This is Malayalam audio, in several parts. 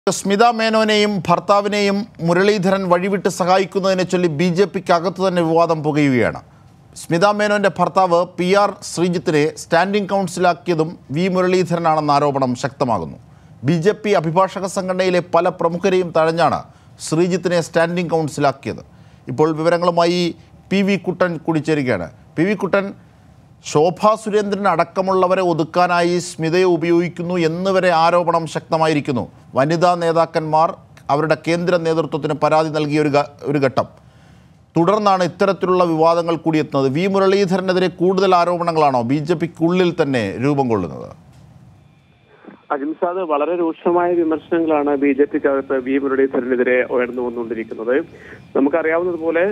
സ്മിത മേനോനെയും ഭർത്താവിനെയും മുരളീധരൻ വഴിവിട്ട് സഹായിക്കുന്നതിനെ ചൊല്ലി ബി ജെ പിക്ക് അകത്ത് തന്നെ വിവാദം പുകയുകയാണ് സ്മിത മേനോന്റെ ഭർത്താവ് പി ആർ ശ്രീജിത്തിനെ സ്റ്റാൻഡിംഗ് കൗൺസിലാക്കിയതും വി മുരളീധരനാണെന്ന ആരോപണം ശക്തമാകുന്നു ബി ജെ പി അഭിഭാഷക സംഘടനയിലെ പല പ്രമുഖരെയും തഴഞ്ഞാണ് ശ്രീജിത്തിനെ സ്റ്റാൻഡിംഗ് കൗൺസിലാക്കിയത് ഇപ്പോൾ വിവരങ്ങളുമായി പി വി കുട്ടൻ കൂടി ചേരുകയാണ് പി വി കുട്ടൻ ശോഭാ സുരേന്ദ്രൻ അടക്കമുള്ളവരെ ഒതുക്കാനായി സ്മിതയെ ഉപയോഗിക്കുന്നു എന്നുവരെ ആരോപണം ശക്തമായിരിക്കുന്നു വനിതാ നേതാക്കന്മാർ അവരുടെ കേന്ദ്ര നേതൃത്വത്തിന് പരാതി നൽകിയ ഒരു ഘ- ഒരു ഘട്ടം തുടർന്നാണ് ഇത്തരത്തിലുള്ള വിവാദങ്ങൾ കൂടിയെത്തുന്നത് വി മുരളീധരനെതിരെ കൂടുതൽ ആരോപണങ്ങളാണോ ബി ജെ പിക്കുള്ളിൽ തന്നെ രൂപം കൊള്ളുന്നത് അജിംസാദ് വളരെ രൂക്ഷമായ വിമർശനങ്ങളാണ് ബി ജെ പിക്കകത്ത് വി മുരളീധരനെതിരെ ഉയർന്നു വന്നുകൊണ്ടിരിക്കുന്നത് നമുക്കറിയാവുന്നതുപോലെ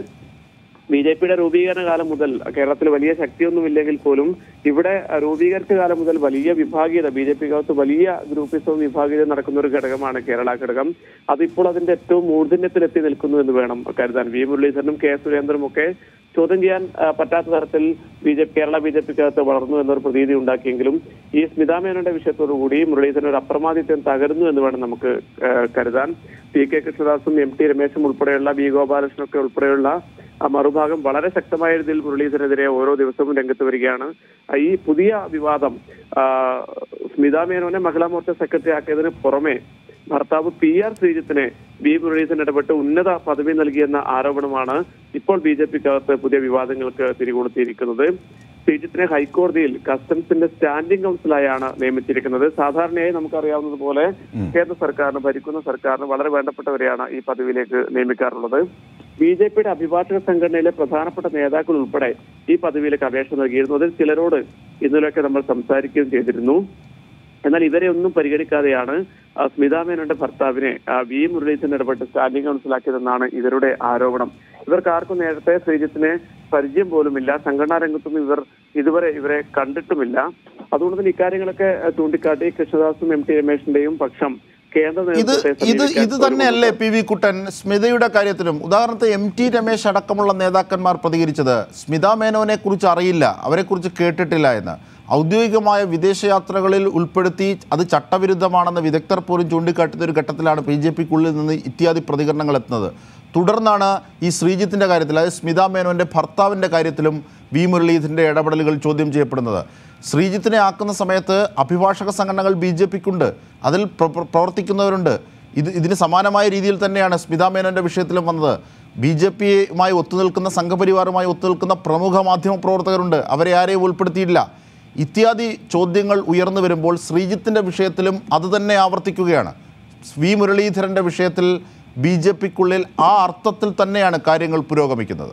ബി ജെ പിയുടെ രൂപീകരണ കാലം മുതൽ കേരളത്തിൽ വലിയ ശക്തിയൊന്നുമില്ലെങ്കിൽ പോലും ഇവിടെ രൂപീകരിച്ച കാലം മുതൽ വലിയ വിഭാഗീയത ബി ജെ പിക്കകത്ത് വലിയ ഗ്രൂപ്പിസവും വിഭാഗീയത നടക്കുന്ന ഒരു ഘടകമാണ് കേരള ഘടകം അതിപ്പോൾ അതിന്റെ ഏറ്റവും മൂർധന്യത്തിലെത്തി നിൽക്കുന്നു എന്ന് വേണം കരുതാൻ വി മുരളീധരനും കെ സുരേന്ദ്രനും ഒക്കെ ചോദ്യം ചെയ്യാൻ ആ, പറ്റാത്ത തരത്തിൽ B J Kerala B J പിക്കകത്ത് വളർന്നു എന്നൊരു പ്രതീതി ഉണ്ടാക്കിയെങ്കിലും ഈ സ്മിതാ മേനോന്റെ വിഷയത്തോടുകൂടി മുരളീധരൻ ഒരു അപ്രമാദിത്വം തകരുന്നു എന്ന് വേണം നമുക്ക് ആ, കരുതാൻ പി കെ കൃഷ്ണദാസും എം ടി രമേശും ഉൾപ്പെടെയുള്ള ബി ഗോപാലകൃഷ്ണനൊക്കെ ഉൾപ്പെടെയുള്ള ആ മറുഭാഗം വളരെ ശക്തമായ രീതിയിൽ മുരളീധരനെതിരെ ഓരോ ദിവസവും രംഗത്ത് വരികയാണ് ആ, ഈ പുതിയ വിവാദം ആ, സ്മിതാ മേനോനെ മഹിളാ മോർച്ച സെക്രട്ടറി ആക്കിയതിന് പുറമെ ഭർത്താവ് പി ആർ ശ്രീജിത്തിനെ ബി മുരളീധരൻ ഇടപെട്ട് ഉന്നത പദവി നൽകിയെന്ന ആരോപണമാണ് ഇപ്പോൾ ബി ജെ പിക്കകത്ത് പുതിയ വിവാദങ്ങൾക്ക് തിരികൊളുത്തിയിരിക്കുന്നത് ശ്രീജിത്തിനെ ഹൈക്കോടതിയിൽ കസ്റ്റംസിന്റെ സ്റ്റാൻഡിംഗ് കൗൺസിലായാണ് നിയമിച്ചിരിക്കുന്നത് സാധാരണയായി നമുക്കറിയാവുന്നതുപോലെ കേന്ദ്ര സർക്കാരിന് ഭരിക്കുന്ന സർക്കാരിന് വളരെ വേണ്ടപ്പെട്ടവരെയാണ് ഈ പദവിയിലേക്ക് നിയമിക്കാറുള്ളത് ബി ജെ പിയുടെ അഭിഭാഷക സംഘടനയിലെ പ്രധാനപ്പെട്ട നേതാക്കൾ ഉൾപ്പെടെ ഈ പദവിയിലേക്ക് അപേക്ഷ നൽകിയിരുന്നു അതിൽ ചിലരോട് ഇന്നലെയൊക്കെ നമ്മൾ സംസാരിക്കുകയും ചെയ്തിരുന്നു എന്നാൽ ഇവരെ ഒന്നും പരിഗണിക്കാതെയാണ് ആ, സ്മിതാ മേനോന്റെ ഭർത്താവിനെ ആ, വി മുരളീധരൻ ഇടപെട്ട് സ്റ്റാൻഡിംഗ് കൗൺസിലാക്കിയതെന്നാണ് ഇവരുടെ ആരോപണം ഇവർക്ക് ആർക്കും നേരത്തെ ശ്രീജിത്തിനെ പരിചയം പോലുമില്ല സംഘടനാ രംഗത്തൊന്നും ഇവർ ഇതുവരെ ഇവരെ കണ്ടിട്ടുമില്ല അതുകൊണ്ട് തന്നെ ഇക്കാര്യങ്ങളൊക്കെ ആ, ചൂണ്ടിക്കാട്ടി കൃഷ്ണദാസും എം ടി രമേശിന്റെയും പക്ഷം കേന്ദ്ര ഇത് നേതൃത്വത്തെ ഇത് ഇത് സമീപിക്കാൻ തന്നെയല്ലേ പി വി കുട്ടൻ സ്മിതയുടെ കാര്യത്തിലും ഉദാഹരണത്തിന് എം ടി രമേശ് അടക്കമുള്ള നേതാക്കന്മാർ പ്രതികരിച്ചത് സ്മിത മേനോനെ കുറിച്ച് അറിയില്ല അവരെക്കുറിച്ച് കേട്ടിട്ടില്ല എന്ന് ഔദ്യോഗികമായ വിദേശയാത്രകളിൽ ഉൾപ്പെടുത്തി അത് ചട്ടവിരുദ്ധമാണെന്ന് വിദഗ്ധർ പോലും ചൂണ്ടിക്കാട്ടുന്ന ഒരു ഘട്ടത്തിലാണ് ബി ജെ പിക്കുള്ളിൽ നിന്ന് ഇത്യാദി പ്രതികരണങ്ങൾ എത്തുന്നത് തുടർന്നാണ് ഈ ശ്രീജിത്തിൻ്റെ കാര്യത്തിൽ അതായത് സ്മിത മേനോൻ്റെ ഭർത്താവിൻ്റെ കാര്യത്തിലും വി മുരളീധരൻ്റെ ഇടപെടലുകൾ ചോദ്യം ചെയ്യപ്പെടുന്നത് ശ്രീജിത്തിനെ ആക്കുന്ന സമയത്ത് അഭിഭാഷക സംഘടനകൾ ബി ജെ പിക്കുണ്ട് അതിൽ പ്ര- പ്ര- പ്രവർത്തിക്കുന്നവരുണ്ട് ഇത് ഇതിന് സമാനമായ രീതിയിൽ തന്നെയാണ് സ്മിത മേനോൻ്റെ വിഷയത്തിലും വന്നത് ബി ജെ പിയുമായി ഒത്തുനിൽക്കുന്ന സംഘപരിവാറുമായി ഒത്തുനിൽക്കുന്ന പ്രമുഖ മാധ്യമ പ്രവർത്തകരുണ്ട് അവരെ ആരെയും ഉൾപ്പെടുത്തിയില്ല ഇത്യാദി ചോദ്യങ്ങൾ ഉയർന്നു വരുമ്പോൾ ശ്രീജിത്തിൻ്റെ വിഷയത്തിലും അത് തന്നെ ആവർത്തിക്കുകയാണ് വി മുരളീധരൻ്റെ വിഷയത്തിൽ ബി ജെ പിക്കുള്ളിൽ ആ അർത്ഥത്തിൽ തന്നെയാണ് കാര്യങ്ങൾ പുരോഗമിക്കുന്നത്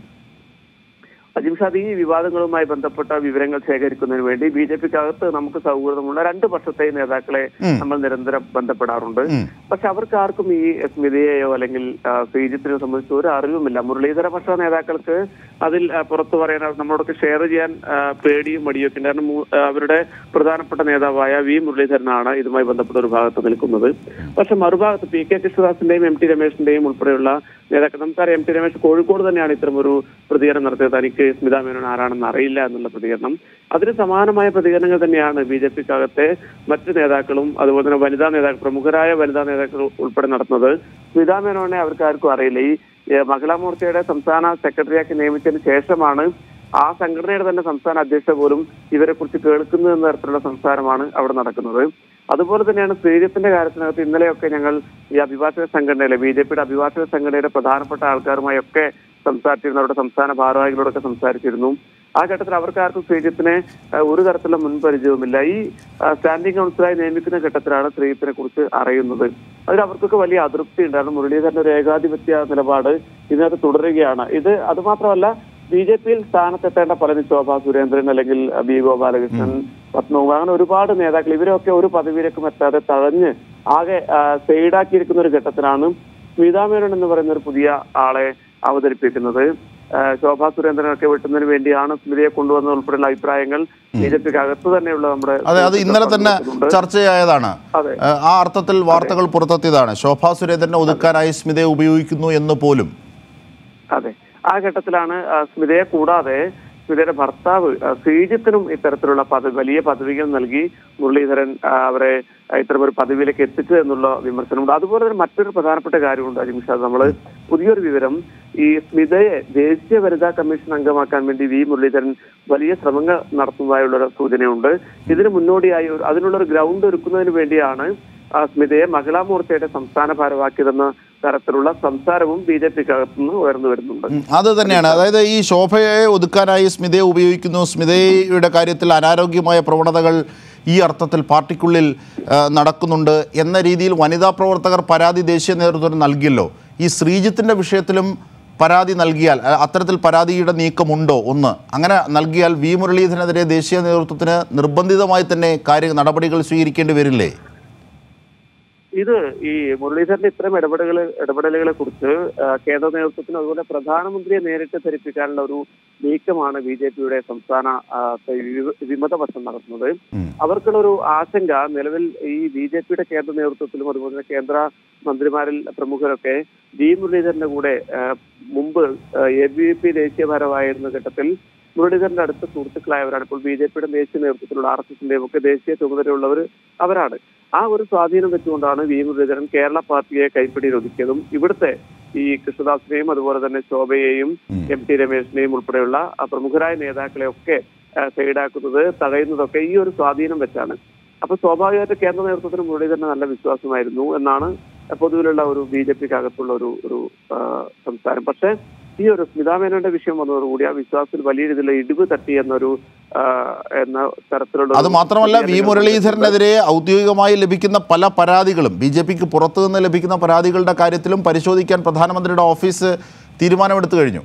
അജിംഷാദ് ഈ വിവാദങ്ങളുമായി ബന്ധപ്പെട്ട വിവരങ്ങൾ ശേഖരിക്കുന്നതിന് വേണ്ടി ബി ജെ പിക്കകത്ത് നമുക്ക് സൗഹൃദമുള്ള രണ്ട് പക്ഷത്തെയും നേതാക്കളെ നമ്മൾ നിരന്തരം ബന്ധപ്പെടാറുണ്ട് പക്ഷെ അവർക്ക് ആർക്കും ഈ സ്മിതയെയോ അല്ലെങ്കിൽ ആ, ശ്രീജിത്തിനെ സംബന്ധിച്ച് ഒരു അറിവുമില്ല മുരളീധര പക്ഷ നേതാക്കൾക്ക് അതിൽ ആ, പുറത്തു പറയാൻ നമ്മളോടൊക്കെ ഷെയർ ചെയ്യാൻ ആ, പേടിയും മടിയൊക്കെ ഉണ്ട് കാരണം മു- ആ, അവരുടെ പ്രധാനപ്പെട്ട നേതാവായ വി മുരളീധരനാണ് ഇതുമായി ബന്ധപ്പെട്ട ഒരു ഭാഗത്ത് നിൽക്കുന്നത് പക്ഷെ മറുഭാഗത്ത് പി കെ കൃഷ്ണദാസിന്റെയും എം ടി രമേശിന്റെയും ഉൾപ്പെടെയുള്ള നേതാക്കൾ നമുക്കറിയാം എം ടി രമേശ് കോഴിക്കോട് തന്നെയാണ് ഇത്തരം ഒരു പ്രതികരണം നടത്തിയത് തനിക്ക് സ്മിത മേനോൻ ആരാണെന്ന് അറിയില്ല എന്നുള്ള പ്രതികരണം അതിന് സമാനമായ പ്രതികരണങ്ങൾ തന്നെയാണ് ബി ജെ പിക്കകത്തെ മറ്റു നേതാക്കളും അതുപോലെ തന്നെ വനിതാ നേതാക്കൾ പ്രമുഖരായ വനിതാ നേതാക്കൾ ഉൾപ്പെടെ നടത്തുന്നത് സ്മിത മേനോനെ അവർക്ക് ആർക്കും അറിയില്ല ഈ ഏഹ്, മഹിളാ മോർച്ചയുടെ സംസ്ഥാന സെക്രട്ടറിയാക്കി നിയമിച്ചതിന് ശേഷമാണ് ആ സംഘടനയുടെ തന്നെ സംസ്ഥാന അധ്യക്ഷ പോലും ഇവരെ കുറിച്ച് കേൾക്കുന്നു എന്ന തരത്തിലുള്ള സംസാരമാണ് അവിടെ നടക്കുന്നത് അതുപോലെ തന്നെയാണ് ശ്രീജിത്തിന്റെ കാര്യത്തിനകത്ത് ഇന്നലെയൊക്കെ ഞങ്ങൾ ഈ അഭിഭാഷക സംഘടനയിലെ ബി ജെ പിയുടെ അഭിഭാഷക സംഘടനയുടെ പ്രധാനപ്പെട്ട ആൾക്കാരുമായി ഒക്കെ സംസാരിച്ചിരുന്നു അവരുടെ സംസ്ഥാന ഭാരവാഹികളോടൊക്കെ സംസാരിച്ചിരുന്നു ആ ഘട്ടത്തിൽ അവർക്കാർക്കും ശ്രീജിത്തിനെ ആ, ഒരു തരത്തിലുള്ള മുൻപരിചയവുമില്ല ഈ ആ, സ്റ്റാൻഡിംഗ് കൗൺസിലായി നിയമിക്കുന്ന ഘട്ടത്തിലാണ് ശ്രീജിത്തിനെ കുറിച്ച് അറിയുന്നത് അതിൽ അവർക്കൊക്കെ വലിയ അതൃപ്തി ഉണ്ടായിരുന്നു മുരളീധരന്റെ ഒരു ഏകാധിപത്യ നിലപാട് ഇതിനകത്ത് തുടരുകയാണ് ഇത് അത് മാത്രമല്ല ബി ജെ പിയിൽ സ്ഥാനത്തെത്തേണ്ട പലരും ശോഭാ സുരേന്ദ്രൻ അല്ലെങ്കിൽ ബി ഗോപാലകൃഷ്ണൻ പത്മകുമാർ അങ്ങനെ ഒരുപാട് നേതാക്കൾ ഇവരൊക്കെ ഒരു പദവിയിലേക്കും എത്താതെ തഴഞ്ഞ് ആകെ ആ, സൈഡാക്കിയിരിക്കുന്ന ഒരു ഘട്ടത്തിലാണ് സ്മിതാ മേനോൻ എന്ന് പറയുന്ന ഒരു പുതിയ ആളെ അവതരിപ്പിക്കുന്നത് ആ, ശോഭാ സുരേന്ദ്രനൊക്കെ വെട്ടുന്നതിന് വേണ്ടിയാണ് സ്മിതയെ കൊണ്ടുവന്നത് ഉൾപ്പെടെയുള്ള അഭിപ്രായങ്ങൾ ബി ജെ പിക്ക് അകത്ത് തന്നെയുള്ള നമ്മുടെ അതെ അത് ഇന്നലെ തന്നെ ഉണ്ട്. ചർച്ചയായതാണ് അതെ. ഏഹ് ആ അർത്ഥത്തിൽ വാർത്തകൾ പുറത്തെത്തിയതാണ് ശോഭാ സുരേന്ദ്രനെ ഒതുക്കാനായി സ്മിതയെ ഉപയോഗിക്കുന്നു എന്ന് പോലും അതെ ആ ഘട്ടത്തിലാണ് ആ, സ്മിതയെ കൂടാതെ സ്മിതയുടെ ഭർത്താവ് ആ, ശ്രീജിത്തിനും ഇത്തരത്തിലുള്ള പദവി വലിയ പദവികൾ നൽകി മുരളീധരൻ ആ, അവരെ ഇത്തരമൊരു പദവിയിലേക്ക് എത്തിച്ചു എന്നുള്ള വിമർശനമുണ്ട് അതുപോലെ തന്നെ മറ്റൊരു പ്രധാനപ്പെട്ട കാര്യമുണ്ട് അജിംഷാദ് നമ്മള് പുതിയൊരു വിവരം ഈ സ്മിതയെ ദേശീയ വനിതാ കമ്മീഷൻ അംഗമാക്കാൻ വേണ്ടി വി മുരളീധരൻ വലിയ ശ്രമങ്ങൾ നടത്തുന്നതായുള്ള ഒരു സൂചനയുണ്ട് ഇതിന് മുന്നോടിയായി ഒരു- അതിനുള്ള ഒരു ഗ്രൗണ്ട് ഒരുക്കുന്നതിന് വേണ്ടിയാണ് ആ, സ്മിതയെ മഹിളാ മോർച്ചയുടെ സംസ്ഥാന ഭാരവാക്കിയതെന്ന തരത്തിലുള്ള സംസാരവും ബി ജെ പിക്കകത്തുനിന്ന് ഉയർന്നു വരുന്നുണ്ട് ഉം, അത് തന്നെയാണ് അതായത് ഈ ശോഭയെ ഒതുക്കാനായി സ്മിതയെ ഉപയോഗിക്കുന്നു സ്മിതയുടെ കാര്യത്തിൽ അനാരോഗ്യമായ പ്രവണതകൾ ഈ അർത്ഥത്തിൽ പാർട്ടിക്കുള്ളിൽ ആ, നടക്കുന്നുണ്ട് എന്ന രീതിയിൽ വനിതാ പ്രവർത്തകർ പരാതി ദേശീയ നേതൃത്വത്തിന് നൽകിയല്ലോ ഈ ശ്രീജിത്തിൻ്റെ വിഷയത്തിലും പരാതി നൽകിയാൽ അ- അത്തരത്തിൽ പരാതിയുടെ നീക്കമുണ്ടോ ഒന്ന് അങ്ങനെ നൽകിയാൽ വി മുരളീധരനെതിരെ ദേശീയ നേതൃത്വത്തിന് നിർബന്ധിതമായി തന്നെ കാര്യ നടപടികൾ സ്വീകരിക്കേണ്ടി വരില്ലേ ഇത് ഈ മുരളീധരന്റെ ഇത്തരം ഇടപെടലുകൾ ഇടപെടലുകളെ കുറിച്ച് ആ, കേന്ദ്ര നേതൃത്വത്തിന് അതുപോലെ പ്രധാനമന്ത്രിയെ നേരിട്ട് ധരിപ്പിക്കാനുള്ള ഒരു നീക്കമാണ് ബി ജെ പിയുടെ സംസ്ഥാന ആ, വി- വിമതപക്ഷം നടത്തുന്നത് ഉം. അവർക്കുള്ള ഒരു ആശങ്ക നിലവിൽ ഈ ബി ജെ പിയുടെ കേന്ദ്ര നേതൃത്വത്തിലും അതുപോലെ തന്നെ കേന്ദ്ര മന്ത്രിമാരിൽ പ്രമുഖരൊക്കെ വി മുരളീധരന്റെ കൂടെ ആ, മുമ്പ് എ ബി വി പി ദേശീയ ഭാരവായിരുന്ന ഘട്ടത്തിൽ മുരളീധരന്റെ അടുത്ത സുഹൃത്തുക്കളായവരാണ് ഇപ്പോൾ ബി ജെ പിയുടെ ദേശീയ നേതൃത്വത്തിലുള്ള ആർ എസ് എസിന്റെയും ഒക്കെ ദേശീയ ചുമതലയുള്ളവർ അവരാണ് ആ ഒരു സ്വാധീനം വെച്ചുകൊണ്ടാണ് വി മുരളീധരൻ കേരള പാർട്ടിയെ കൈപ്പിടിയിൽ ഒതുക്കിയതും ഇവിടുത്തെ ഈ കൃഷ്ണദാസിനെയും അതുപോലെ തന്നെ ശോഭയെയും ഉം. എം ടി രമേശിനെയും ഉൾപ്പെടെയുള്ള ആ പ്രമുഖരായ നേതാക്കളെ ഒക്കെ ആ, സൈഡാക്കുന്നത് തടയുന്നതൊക്കെ ഈ ഒരു സ്വാധീനം വെച്ചാണ് അപ്പൊ സ്വാഭാവികമായിട്ട് കേന്ദ്ര നേതൃത്വത്തിന് മുരളീധരന് നല്ല വിശ്വാസമായിരുന്നു എന്നാണ് പൊതുവിലുള്ള ഒരു ബി ജെ പിക്ക് അകത്തുള്ള ഒരു ഒരു ആ, സംസാരം പക്ഷേ ഈ ഒരു സ്മിതാ മേനോന്റെ വിഷയം വന്നതോടുകൂടി ആ വിശ്വാസത്തിൽ വലിയ രീതിയിലുള്ള ഇടിവ് തട്ടി എന്നൊരു ആ, എന്ന തരത്തിലുള്ള അത് ഒരു മാത്രമല്ല വി പ്രതികരണം മുരളീധരനെതിരെ ഔദ്യോഗികമായി ലഭിക്കുന്ന പല പരാതികളും ബി ജെ പിക്ക് പുറത്തു നിന്ന് ലഭിക്കുന്ന പരാതികളുടെ കാര്യത്തിലും പരിശോധിക്കാൻ പ്രധാനമന്ത്രിയുടെ ഓഫീസ് തീരുമാനമെടുത്തു കഴിഞ്ഞു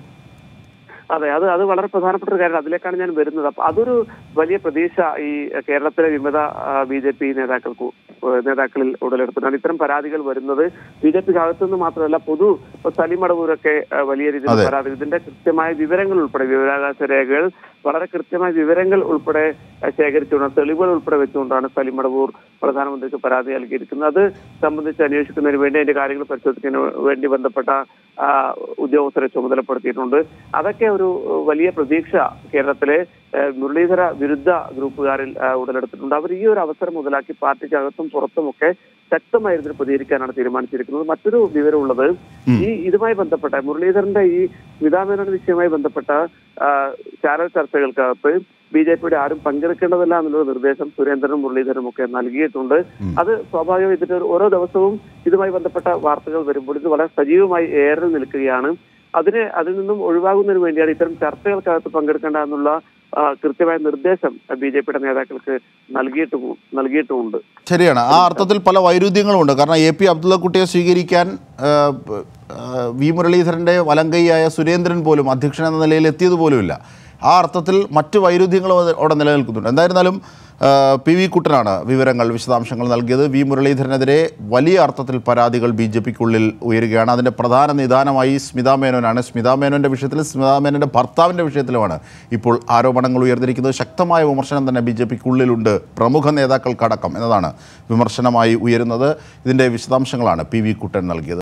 അതെ അത് അത് വളരെ പ്രധാനപ്പെട്ട ഒരു കാര്യമാണ് അതിലേക്കാണ് ഞാൻ വരുന്നത് അപ്പൊ അതൊരു വലിയ പ്രതീക്ഷ ഈ കേരളത്തിലെ വിമത ബി ജെ പി നേതാക്കൾക്ക് ഏഹ് നേതാക്കളിൽ ഉടലെടുത്തിട്ടാണ് ഇത്തരം പരാതികൾ വരുന്നത് ബി ജെ പിക്ക് അകത്തുനിന്ന് മാത്രമല്ല പൊതു ഇപ്പൊ സലീം അടവൂരൊക്കെ ഏഹ് വലിയ രീതിയിൽ അതെ. പരാതി ഇതിന്റെ കൃത്യമായ വിവരങ്ങൾ ഉൾപ്പെടെ വിവരാവകാശ രേഖകൾ വളരെ കൃത്യമായ വിവരങ്ങൾ ഉൾപ്പെടെ ഏഹ് ശേഖരിച്ചുകൊണ്ട് തെളിവുകൾ ഉൾപ്പെടെ വെച്ചുകൊണ്ടാണ് സലീം അടവൂർ പ്രധാനമന്ത്രിക്ക് പരാതി നൽകിയിരിക്കുന്നത് അത് സംബന്ധിച്ച് അന്വേഷിക്കുന്നതിന് വേണ്ടി അതിന്റെ കാര്യങ്ങൾ പരിശോധിക്കുന്നതിന് വേണ്ടി ബന്ധപ്പെട്ട ആ, ഉദ്യോഗസ്ഥരെ ചുമതലപ്പെടുത്തിയിട്ടുണ്ട് അതൊക്കെ ഒരു ഏഹ്, വലിയ പ്രതീക്ഷ കേരളത്തിലെ ഏഹ്, മുരളീധര വിരുദ്ധ ഗ്രൂപ്പുകാരിൽ ഏഹ്, ഉടലെടുത്തിട്ടുണ്ട് അവർ ഈ ഒരു അവസരം മുതലാക്കി പാർട്ടിക്കകത്തും പുറത്തുമൊക്കെ ശക്തമായ രീതിയിൽ പ്രതികരിക്കാനാണ് തീരുമാനിച്ചിരിക്കുന്നത് മറ്റൊരു വിവരമുള്ളത് ഈ ഇതുമായി ബന്ധപ്പെട്ട മുരളീധരന്റെ ഈ സ്മിതാമേനോൻ വിഷയവുമായി ബന്ധപ്പെട്ട ആ, ചാനൽ ചർച്ചകൾക്കകത്ത് ബി ജെ പിയുടെ ആരും പങ്കെടുക്കേണ്ടതില്ല എന്നുള്ള നിർദ്ദേശം സുരേന്ദ്രനും മുരളീധരനും ഒക്കെ നൽകിയിട്ടുണ്ട് അത് സ്വാഭാവികമായി ഇതിന്റെ ഒരു- ഓരോ ദിവസവും ഇതുമായി ബന്ധപ്പെട്ട വാർത്തകൾ വരുമ്പോൾ ഇത് വളരെ സജീവമായി ഏറെ നിൽക്കുകയാണ് അതിന് അതിൽ നിന്നും ഒഴിവാകുന്നതിന് വേണ്ടിയാണ് ഇത്തരം ചർച്ചകൾക്കകത്ത് പങ്കെടുക്കേണ്ട എന്നുള്ള ആ, കൃത്യമായ നിർദ്ദേശം ബി ജെ പിയുടെ നേതാക്കൾക്ക് നൽകിയിട്ടു നൽകിയിട്ടുമുണ്ട് ശരിയാണ് ആ അർത്ഥത്തിൽ പല വൈരുദ്ധ്യങ്ങളുമുണ്ട് കാരണം എ പി അബ്ദുള്ളക്കുട്ടിയെ സ്വീകരിക്കാൻ ആ, ആ, വി മുരളീധരൻ്റെ വലങ്കൈയായ സുരേന്ദ്രൻ പോലും അധ്യക്ഷൻ എന്ന നിലയിൽ എത്തിയത് പോലുമില്ല ആ അർത്ഥത്തിൽ മറ്റ് വൈരുദ്ധ്യങ്ങളും അത് അവിടെ നിലനിൽക്കുന്നുണ്ട് എന്തായിരുന്നാലും ആ, പി വി കുട്ടനാണ് വിവരങ്ങൾ വിശദാംശങ്ങൾ നൽകിയത് വി മുരളീധരനെതിരെ വലിയ അർത്ഥത്തിൽ പരാതികൾ ബി ജെ പിക്കുള്ളിൽ ഉയരുകയാണ് അതിൻ്റെ പ്രധാന നിദാനമായി സ്മിതാ മേനോനാണ് സ്മിതാ മേനോൻ്റെ വിഷയത്തിൽ സ്മിതാ മേനോൻ്റെ ഭർത്താവിൻ്റെ വിഷയത്തിലുമാണ് ഇപ്പോൾ ആരോപണങ്ങൾ ഉയർന്നിരിക്കുന്നത് ശക്തമായ വിമർശനം തന്നെ ബി ജെ പിക്കുള്ളിലുണ്ട് പ്രമുഖ നേതാക്കൾക്കടക്കം എന്നതാണ് വിമർശനമായി ഉയരുന്നത് ഇതിൻ്റെ വിശദാംശങ്ങളാണ് പി വി കുട്ടൻ നൽകിയത്